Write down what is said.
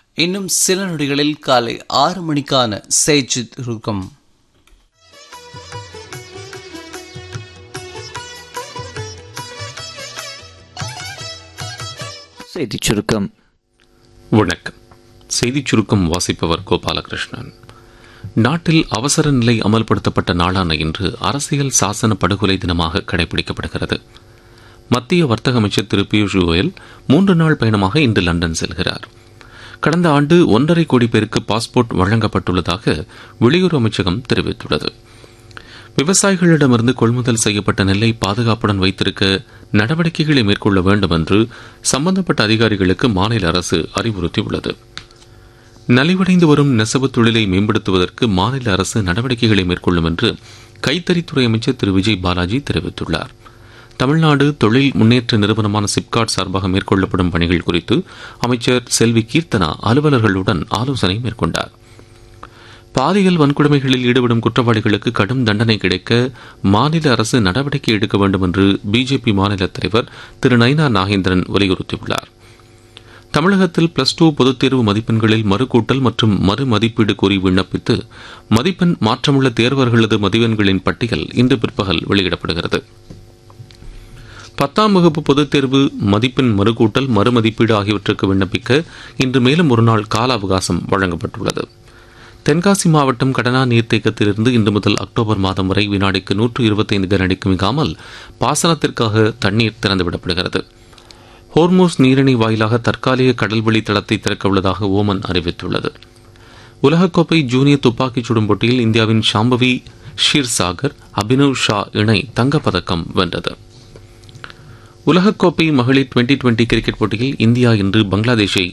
இன்னும் சில நொடிகளில் காலை ஆறு மணிக்கான செய்தி சுருக்கம் செய்திச் சுருக்கம் வணக்கம் செய்திச் சுருக்கம் வாசிப்பவர் கோபாலகிருஷ்ணன் நாட்டில் அவசர நிலை அமல்படுத்தப்பட்ட நாளான இன்று அரசியல் சாசன படுகொலை தினமாக கடைபிடிக்கப்படுகிறது மத்திய வர்த்தக அமைச்சர் திரு பியூஷ் கோயல் மூன்று நாள் பயணமாக இன்று லண்டன் செல்கிறார் கடந்த ஆண்டு ஒன்றரை கோடி பேருக்கு பாஸ்போர்ட் வழங்கப்பட்டுள்ளதாக வெளியுறவு அமைச்சகம் தெரிவித்துள்ளது விவசாயிகளிடமிருந்து கொள்முதல் செய்யப்பட்ட நெல்லை பாதுகாப்புடன் வைத்திருக்க நடவடிக்கைகளை மேற்கொள்ள வேண்டும் என்று சம்பந்தப்பட்ட அதிகாரிகளுக்கு மாநில அரசு அறிவுறுத்தியுள்ளது நலிவடைந்து வரும் நெசவு தொழிலை மேம்படுத்துவதற்கு மாநில அரசு நடவடிக்கைகளை மேற்கொள்ளும் என்று கைத்தறித்துறை அமைச்சர் திரு விஜய் பாலாஜி தெரிவித்துள்ளார் தமிழ்நாடு தொழில் முன்னேற்ற நிறுவனமான சிப்காட் சார்பாக மேற்கொள்ளப்படும் பணிகள் குறித்து அமைச்சர் செல்வி கீர்த்தனா அலுவலர்களுடன் ஆலோசனை மேற்கொண்டார் பாலியல் வன்கொடுமைகளில் ஈடுபடும் குற்றவாளிகளுக்கு கடும் தண்டனை கிடைக்க மாநில அரசு நடவடிக்கை எடுக்க வேண்டும் என்று பிஜேபி மாநில தலைவர் திரு நைனா நாகேந்திரன் வலியுறுத்தியுள்ளார் தமிழகத்தில் பிளஸ் டூ பொதுத் தேர்வு மதிப்பெண்களில் மறுகூட்டல் மற்றும் மறுமதிப்பீடு கோரி விண்ணப்பித்து மதிப்பெண் மாற்றமுள்ள தேர்வர்களது மதிப்பெண்களின் பட்டியல் இன்று பிற்பகல் வெளியிடப்படுகிறது பத்தாம் வகுப்பு பொதுத் தேர்வு மதிப்பெண் மறுகூட்டல் மறுமதிப்பீடு ஆகியவற்றுக்கு விண்ணப்பிக்க இன்று மேலும் ஒரு நாள் கால அவகாசம் வழங்கப்பட்டுள்ளது தென்காசி மாவட்டம் கடனா நீர்த்தேக்கத்திலிருந்து இன்று முதல் அக்டோபர் மாதம் வரை வினாடிக்கு நூற்று இருபத்தைந்து கனடிக்கு மிகாமல் பாசனத்திற்காக தண்ணீர் திறந்துவிடப்படுகிறது ஹோர்மோஸ் நீரிணை வாயிலாக தற்காலிக கடல்வெளி தளத்தை திறக்க உள்ளதாக ஓமன் அறிவித்துள்ளது உலகக்கோப்பை ஜூனியர் துப்பாக்கிச் சுடும் போட்டியில் இந்தியாவின் ஷாம்பவி ஷீர்சாகர் அபினவ் ஷா இணை தங்கப்பதக்கம் வென்றது உலகக்கோப்பை மகளிர் டுவெண்டி டுவெண்டி கிரிக்கெட் போட்டியில் இந்தியா இன்று பங்களாதேஷை